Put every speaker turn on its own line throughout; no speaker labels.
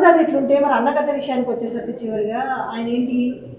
కథ ఇట్లుంటే మరి అన్న కథ విషయానికి వచ్చేసరికి చివరిగా ఆయన ఏంటి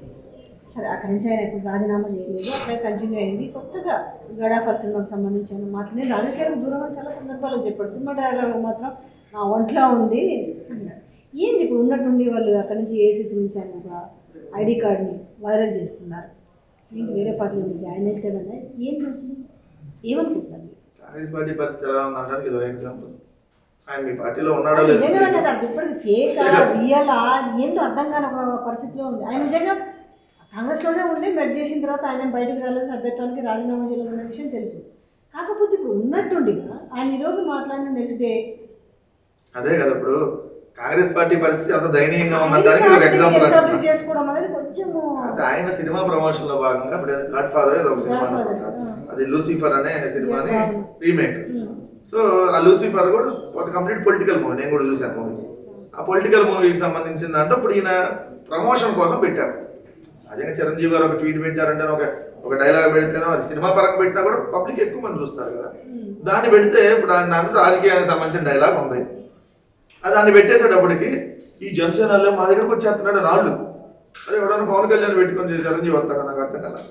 సరే అక్కడి నుంచి ఆయన ఇప్పుడు రాజీనామా చేయలేదు అక్కడే కంటిన్యూ అయింది కొత్తగా గడాఫర్ సినిమాకి సంబంధించిన మాటలు నేను రాజకీయాలకు దూరం అని చాలా సందర్భాల్లో చెప్పాడు సినిమా డైలాగ్ మాత్రం నా ఒంట్లో ఉంది అన్నాడు ఏంది ఇప్పుడు ఉన్నట్టుండి వాళ్ళు అక్కడి నుంచి ఏసీసీ నుంచి ఆయన ఒక ఐడి కార్డ్ని వైరల్ చేస్తున్నారు ఏంటి వేరే పార్టీలో నుంచి జాయిన్ అయితే కదండి ఏం అసలు ఏమనుకుంటున్నారు
కాంగ్రెస్ పార్టీ పరిస్థితి ఎలా ఉందంటానికి ఇది ఒక ఎగ్జాంపుల్ ఆయన మీ పార్టీలో ఉన్నాడో లేదో
నిజంగా నాకు అది ఇప్పటికి ఫేకా రియలా ఏందో అర్థం కాని ఒక పరిస్థితిలో ఉంది ఆయన నిజంగా కాంగ్రెస్లోనే ఉండి మెడ్ చేసిన తర్వాత ఆయన బయటకు రాలేదు సభ్యత్వానికి రాజీనామా చేయాలన్న విషయం తెలుసు కాకపోతే ఇప్పుడు ఉన్నట్టుండిగా ఆయన ఈరోజు మాట్లాడిన నెక్స్ట్ డే
అదే కదా ఇప్పుడు కాంగ్రెస్ పార్టీ పరిస్థితి అంత దయనీయంగా ఉందంటానికి ఇది ఒక ఎగ్జాంపుల్
ఎస్టాబ్లిష్
అంటున్నా.
చేసుకోవడం అనేది కొంచెము
అంటే ఆయన సినిమా ప్రమోషన్ లో భాగంగా ఇప్పుడు గాడ్ ఫాదర్ ఏదో ఒక సినిమా
Godfather,
అనుకుంటా.
ఆ.
అది లూసిఫర్ అనే సినిమాని
Yes, అవును.
రీమేక్ సో ఆ లూసిఫర్ కూడా ఒక కంప్లీట్ పొలిటికల్ మూవీ నేను కూడా చూశాను మూవీ ఆ పొలిటికల్ మూవీకి సంబంధించిన దాంట్లో ఇప్పుడు ఈయన ప్రమోషన్ కోసం పెట్టారు సహజంగా చిరంజీవి గారు ఒక ట్వీట్ పెట్టారంటే ఒక ఒక డైలాగ్ పెడితేనో అది సినిమా పరంగా పెట్టినా కూడా పబ్లిక్ ఎక్కువ మంది చూస్తారు కదా దాన్ని పెడితే ఇప్పుడు ఆయన దాంట్లో రాజకీయానికి సంబంధించిన డైలాగ్ ఉంది అది దాన్ని పెట్టేసేటప్పటికి ఈ జనసేనలో మా దగ్గరకు వచ్చేస్తున్నాడు రాళ్ళు అరే ఎవడన్నా పవన్ కళ్యాణ్ పెట్టుకొని చిరంజీవి వస్తాడు నాకు అర్థం కదా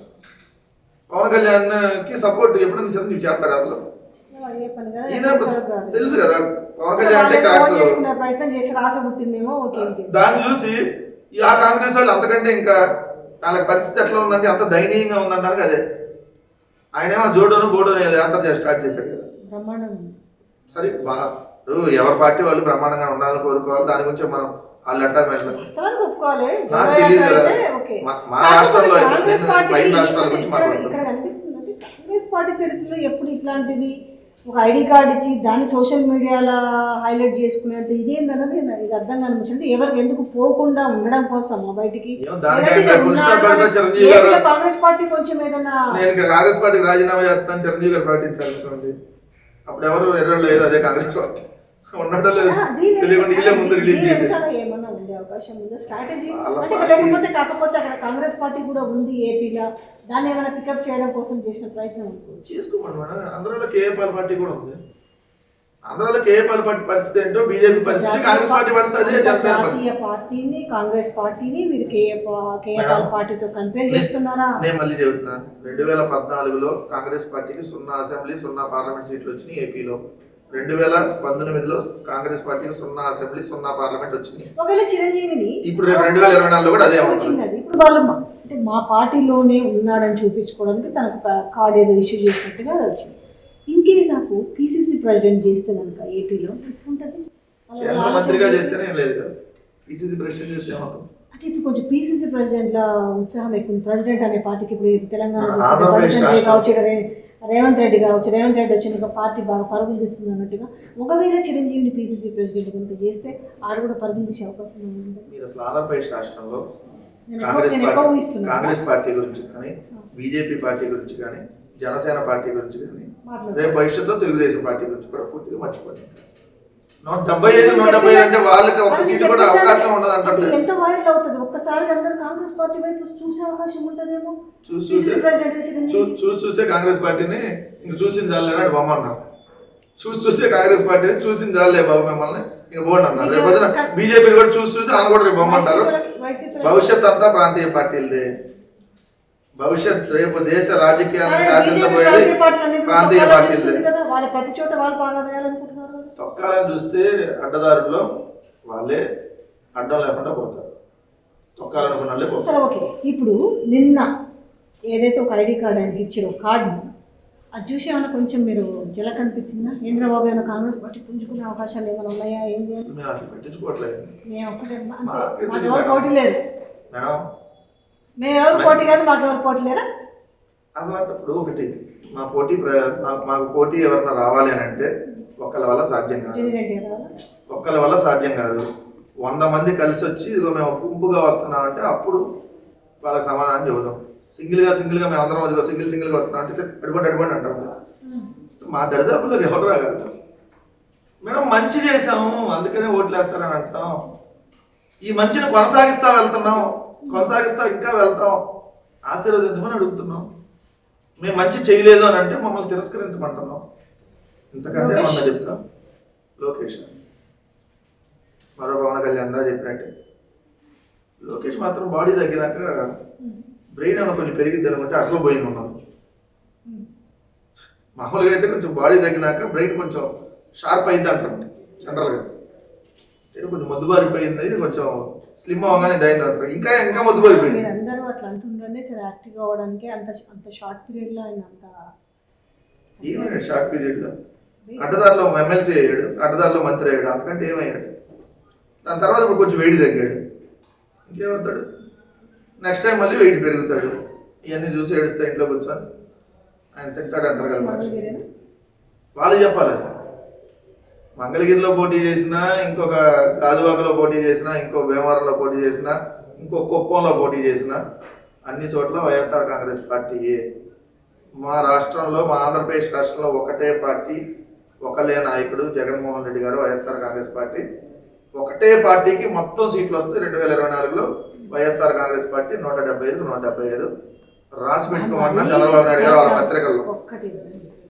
పవన్ కళ్యాణ్కి సపోర్ట్ ఎప్పుడైనా చిరంజీవి చేస్తాడు అసలు
అయ్యే పని కదా
ఈయన
ఎక్కడ కాదు.
తెలుసు కదా పవన్
సరే,
కళ్యాణ్ అంటే
వాళ్ళేదో
క్రాక్
ఓన్ చేసుకునే ప్రయత్నం చేసి రాస పుట్టిందేమో ఓకే ఓకే
దాన్ని చూసి ఈ ఆ కాంగ్రెస్ వాళ్ళు అంతకంటే ఇంకా వాళ్ళకి పరిస్థితి ఎట్లా ఉందంటే అంత దయనీయంగా ఉందంటానికి అదే ఆయనేమో జోడోను బోడోను ఏదో యాత్ర చేసి స్టార్ట్ చేశాడు కదా
బ్రహ్మాండం ఉంది.
సరే బా ఇప్పుడు ఎవరి పార్టీ వాళ్ళు బ్రహ్మాండంగా ఉండాలని కోరుకోవాలి దాని గురించి మనం వాళ్ళు ఎట్టా వెళ్ళాలి
వాస్తవానికి ఒప్పుకోవాలి
నాకు
జోడో
తెలియదు
యాత్ర
కదా.
అయితే ఓకే.
మా- మా
కాకపోతే
రాష్ట్రంలో అయితే
కాంగ్రెస్
నేను
పార్టీ
పైన రాష్ట్రాల గురించి
ఇక్కడ-
మాట్లాడుతున్నాను.
ఇక్కడ కనిపిస్తుంది అంటే కాంగ్రెస్ పార్టీ చరిత్రలో ఎప్పుడు ఇట్లాంటిది ఒక ఐడి కార్డ్ ఇచ్చి దాన్ని సోషల్ మీడియాలో హైలైట్ చేసుకునేంత ఇదేందన్నది నాకు ఇది అర్థం కనిపించింది ఎవరికి ఎందుకు పోకుండా ఉండడం కోసం బయటికి
ఏమో దానికంటే
లేదంటే
full stop
ఉన్నారు
పెడితే
అని
చిరంజీవి గారు-
ఏపీలో కాంగ్రెస్ పార్టీ కొంచెం ఏదైనా
నేను ఇక కాంగ్రెస్ పార్టీకి రాజీనామా చేస్తాను చిరంజీవి గారు ప్రకటించాలనుకోండి అప్పుడు ఎవరు ఎర్ర లేదు అదే కాంగ్రెస్ పార్టీ ఉండటం లేదు
ఆ, దీని
తెలియకుండా వీళ్ళే ముందు రిలీజ్
దీని
చేసేసి
వెనకాల ఏమన్నా ఉండే అవకాశం ఉందా స్ట్రాటజీ
వాళ్ళ
అంటే ఇక్కడ
పార్టీ-
లేకపోతే కాకపోతే అక్కడ కాంగ్రెస్ పార్టీ కూడా ఉంది ఏపీలో దాన్ని ఏమైనా పికప్ చేయడం కోసం చేసిన ప్రయత్నం అనుకోవచ్చు
చేసుకోమని మేడం ఆంధ్రాలో కేఏపాల్ పార్టీ కూడా ఉంది ఆంధ్రాలో కేఏపాల్ పార్టీ పరిస్థితి ఏంటో బీజేపీ పరిస్థితి కాంగ్రెస్ పార్టీ పరిస్థితి అదే జనసేన పరిస్థితి
జాతీయ పార్టీని కాంగ్రెస్ పార్టీని మీరు కేఏపాల్
మేడం,
పార్టీతో కంపేర్ చేస్తున్నారా
నేను మళ్ళీ చెబుతున్నా రెండు వేల పద్నాలుగులో కాంగ్రెస్ పార్టీకి సున్నా అసెంబ్లీ సున్నా పార్లమెంట్ సీట్లు వచ్చినాయి ఏపీలో రెండు వేల పంతొమ్మిదిలో కాంగ్రెస్ పార్టీకి సున్నా అసెంబ్లీ సున్నా పార్లమెంట్ వచ్చినాయి
ఒకవేళ చిరంజీవిని
ఇప్పుడు రేపు రెండు వేల ఇరవై నాలుగులో కూడా అదే ఉంటుంది
వచ్చింది ఇప్పుడు వాళ్ళు మా- అంటే మా పార్టీలోనే ఉన్నాడని చూపించుకోవడానికి తనకు ఒక కార్డ్ ఏదో ఇష్యూ చేసినట్టుగా అది వచ్చింది ఇన్ కేస్ నాకు పీసీసీ ప్రెసిడెంట్ చేస్తే కనుక ఏపీలో ఎట్లుంటుంది వాళ్ళ
కేంద్ర
ఆలోచన
మంత్రిగా
చేస్తే-
చేస్తేనే ఏం లేదు కదా పిసిసి ప్రెసిడెంట్ చేస్తే ఏమవుతుంది
అంటే ఇప్పుడు కొంచెం పీసీసీ ప్రెసిడెంట్ లా ఉత్సాహం ఎక్కువ ప్రెసిడెంట్ అనే పార్టీకి ఇప్పుడు తెలంగాణ
మన
చూసుకుంటే
ఆంధ్రప్రదేశ్
బండి సంజయ్
రాష్ట్రం.
కావచ్చు ఇక్కడ రే- రేవంత్ రెడ్డి కావచ్చు రేవంత్ రెడ్డి వచ్చినాక పార్టీ బాగా పరుగులు తీస్తుంది అన్నట్టుగా ఒకవేళ చిరంజీవిని పీసీసీ ప్రెసిడెంట్ కనుక చేస్తే ఆడ కూడా పరుగులు తీసే అవకాశం ఉంది
మీరు అసలు ఆంధ్రప్రదేశ్ రాష్ట్రంలో
నేను ఎక్కువ-
కాంగ్రెస్
నేను ఎక్కువ
పార్టీ
ఊహిస్తున్నాను.
కాంగ్రెస్ పార్టీ గురించి కానీ బీజేపీ పార్టీ గురించి కానీ జనసేన పార్టీ గురించి కానీ
మాట్లాడు.
రేపు భవిష్యత్తులో తెలుగుదేశం పార్టీ గురించి కూడా పూర్తిగా మర్చిపోయింది నూట డెబ్బై ఐదు నూట డెబ్బై ఐదు అంటే వాళ్ళకి ఒక
వాళ్ళకి
సీటు కూడా
చెప్పిన
అవకాశం ఉండదు
అంటే
అంటే
ఎంత వైరల్ అవుతుంది ఒక్కసారి అందరు కాంగ్రెస్ పార్టీ వైపు చూసే అవకాశం ఉంటుందేమో
చూసి
పీసీసీ
చూసే
ప్రెసిడెంట్
చూ-
చిరంజీవి
చూసి చూసే కాంగ్రెస్ పార్టీని ఇంక చూసింది చాలే అని బొమ్మ అన్నారు చూసి చూసే కాంగ్రెస్ పార్టీని చూసింది చాలే బాబు మిమ్మల్ని ఇంక బోండి అన్నారు రేపు పొద్దున బీజేపీని కూడా చూసి చూసి వాళ్ళు కూడా రేపు బొమ్మ అంటారు
వైసీపీలకి- వైసీపీలకి-
భవిష్యత్ అంతా ప్రాంతీయ పార్టీలదే భవిష్యత్ రేపు దేశ రాజకీయాలను
కానీ
శాసించబోయేది
బీజేపీ ప్రాంతీయ పార్టీలన్నీ ఇప్పుడు
ప్రాంతీయ
తొక్కాలని
పార్టీలదే
చూస్తుంది కదా, వాళ్ళ ప్రతి చోట వాళ్ళు బాగా వేయాలనుకుంటున్నారు కదా.
తొక్కాలని చూస్తే అడ్డదారుల్లో వాళ్ళే అడ్డం లేకుండా పోతారు తొక్కాలనుకున్న వాళ్ళే పోతారు
సరే ఓకే ఇప్పుడు నిన్న ఏదైతే ఒక ఐడి కార్డ్ ఆయనకి ఇచ్చారో కార్డుని అది చూసి ఏమైనా కొంచెం మీరు జల కనిపించిందా చంద్రబాబు ఏమైనా కాంగ్రెస్ పార్టీ పుంజుకునే అవకాశాలు ఏమైనా ఉన్నాయా ఏంది
అసలు మేము అసలు పట్టించుకోవట్లేదు
మేము ఒక్కటే అంతే
మాకు
మాకు ఎవరు పోటీ లేదు
మేడం
మేము ఎవరు పోటీ కాదు మాకు ఎవరు పోటీ లేరా
అలాంటప్పుడు ఒకటి మా పోటీ ప్ర- మా- మాకు పోటీ ఎవరన్నా రావాలి అని అంటే ఒకళ్ళ వల్ల సాధ్యం కాదు
జగన్ గారు రావాలా?
ఒక్కళ్ళ వల్ల సాధ్యం కాదు వంద మంది కలిసి వచ్చి ఇదిగో మేము ఒక గుంపుగా వస్తున్నామంటే అప్పుడు వాళ్ళకి సమాధానం చెబుదాం సింగిల్గా సింగిల్గా మేము అందరం ఇదిగో సింగిల్ సింగిల్గా వస్తున్నాం అంటే అడుగుండి అడుగుండి అంటాం మా దరిదాపుల్లోకి ఎవరు రాగలుగుతారు మేడం మంచి చేసాము అందుకనే ఓట్లు వేస్తారని అంటాం ఈ మంచిని కొనసాగిస్తా వెళ్తున్నాం కొనసాగిస్తా ఇంకా వెళ్తాం ఆశీర్వదించమని అడుగుతున్నాం మేము మంచి చేయలేదు అని అంటే మమ్మల్ని తిరస్కరించమంటున్నాం ఇంతకంటే
లోకేష్.
ఏమన్నా చెప్తాం లోకేష్ మరో పవన్ కళ్యాణ్ దా చెప్పినట్టే లోకేష్ మాత్రం బాడీ తగ్గినాక బ్రెయిన్ ఏమైనా కొంచెం పెరిగిద్ది అనుకుంటే అసలు పోయింది ఉన్నాం మామూలుగా అయితే కొంచెం బాడీ తగ్గినాక బ్రెయిన్ కొంచెం షార్ప్ అయింది అంటారు జనరల్గా అంటే కొంచెం మొద్దుబారిపోయింది కొంచెం స్లిమ్ అవగానే డైన్ అంటారు ఇంకా ఇంకా మొద్దుబారిపోయింది
మీరు అందరూ అట్లా అంటుండనే చాలా యాక్టివ్ అవ్వడానికి అంత అంత షార్ట్ పీరియడ్ లో ఆయన అంత
ఏమయ్యాడు షార్ట్ పీరియడ్లో అడ్డదారిలో ఎమ్మెల్సీ అయ్యాడు అడ్డదారిలో మంత్రి అయ్యాడు అంతకంటే ఏమయ్యాడు దాని తర్వాత ఇప్పుడు కొంచెం వేడి తగ్గాడు ఇంకేమవుతాడు నెక్స్ట్ టైం మళ్ళీ వెయిట్ పెరుగుతాడు ఇవన్నీ చూసి ఏడుస్తా ఇంట్లో కూర్చొని ఆయన తింటాడు అంటారు కదా మరి.
మంగళగిరేనా
వాళ్ళు చెప్పాలి అది. మంగళగిరిలో పోటీ చేసినా ఇంకొక గాజువాకలో పోటీ చేసినా ఇంకో భీమవరంలో పోటీ చేసినా ఇంకో కుప్పంలో పోటీ చేసినా అన్ని చోట్ల వైఎస్ఆర్ కాంగ్రెస్ పార్టీయే మా రాష్ట్రంలో మా ఆంధ్రప్రదేశ్ రాష్ట్రంలో ఒకటే పార్టీ ఒకలే నాయకుడు జగన్మోహన్ రెడ్డి గారు వైఎస్ఆర్ కాంగ్రెస్ పార్టీ ఒకటే పార్టీకి మొత్తం సీట్లు వస్తే రెండు వేల ఇరవై నాలుగులో వైఎస్ఆర్ కాంగ్రెస్ పార్టీ నూట డెబ్బై ఐదు నూట డెబ్బై ఐదు రాసి పెట్టుకోమన్నా చంద్రబాబు నాయుడు గారు వాళ్ళ పత్రికల్లో
ఒక్కటి